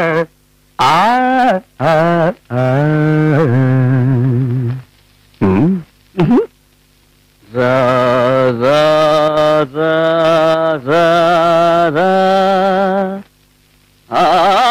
ఆ, ఆ, ఆ. ఉమ్. రా, రా, రా, రా, రా. ఆ.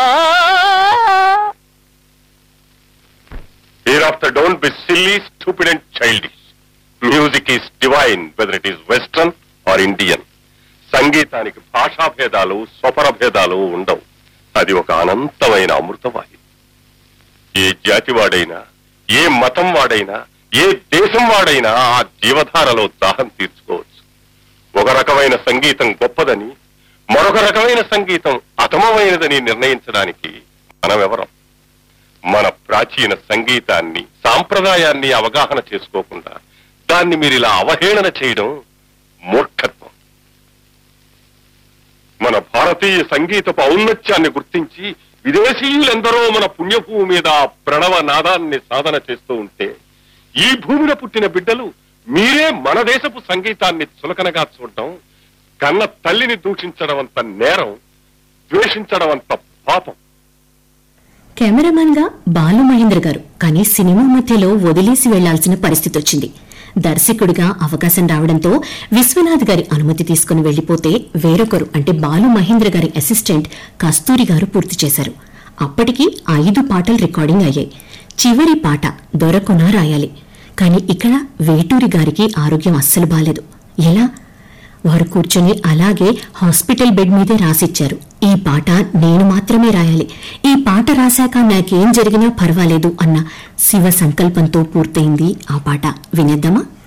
Hereafter, don't be silly, stupid, and childish. Music is divine, whether it is Western or Indian. సంగీతానికి భాషా భేదాలు స్వపర భేదాలు ఉండవు అది ఒక అనంతమైన అమృతవాహి ఏ జాతి వాడైనా ఏ మతం వాడైనా ఏ దేశం వాడైనా ఆ జీవధారలో దాహం తీర్చుకోవచ్చు ఒక రకమైన సంగీతం గొప్పదని మరొక రకమైన సంగీతం అతమమైనదని నిర్ణయించడానికి మనమెవరం మన ప్రాచీన సంగీతాన్ని సాంప్రదాయాన్ని అవగాహన చేసుకోకుండా దాన్ని మీరు ఇలా అవహేళన చేయడం మూర్ఖత్వం మన భారతీయ సంగీతపు ఔన్నత్యాన్ని గుర్తించి విదేశీయులెందరో మన పుణ్యభూమి మీద ఆ ప్రణవ నాదాన్ని సాధన చేస్తూ ఉంటే ఈ భూమిలో పుట్టిన బిడ్డలు మీరే మన దేశపు సంగీతాన్ని చులకనగా చూడటం కన్న తల్లిని దూషించడం అంత నేరం ద్వేషించడం అంత పాపం కెమెరామాన్ గా బాలు మహేంద్ర గారు కానీ సినిమా మధ్యలో వదిలేసి వెళ్లాల్సిన పరిస్థితి వచ్చింది దర్శకుడిగా అవకాశం రావడంతో విశ్వనాథ్ గారి అనుమతి తీసుకుని వెళ్లిపోతే వేరొకరు అంటే బాలు మహేంద్ర గారి అసిస్టెంట్ కస్తూరి గారు పూర్తి చేశారు అప్పటికి ఐదు పాటలు రికార్డింగ్ అయ్యాయి చివరి పాట దొరకొన రాయాలి కానీ ఇక్కడ వేటూరి గారికి ఆరోగ్యం అస్సలు బాలేదు ఎలా వారు కూర్చొని అలాగే హాస్పిటల్ బెడ్ మీదే రాసిచ్చారు ఈ పాట నేను మాత్రమే రాయాలి ఈ పాట రాశాక నాకేం జరిగినా పర్వాలేదు అన్న శివ సంకల్పంతో పూర్తయింది ఆ పాట వినేద్దామా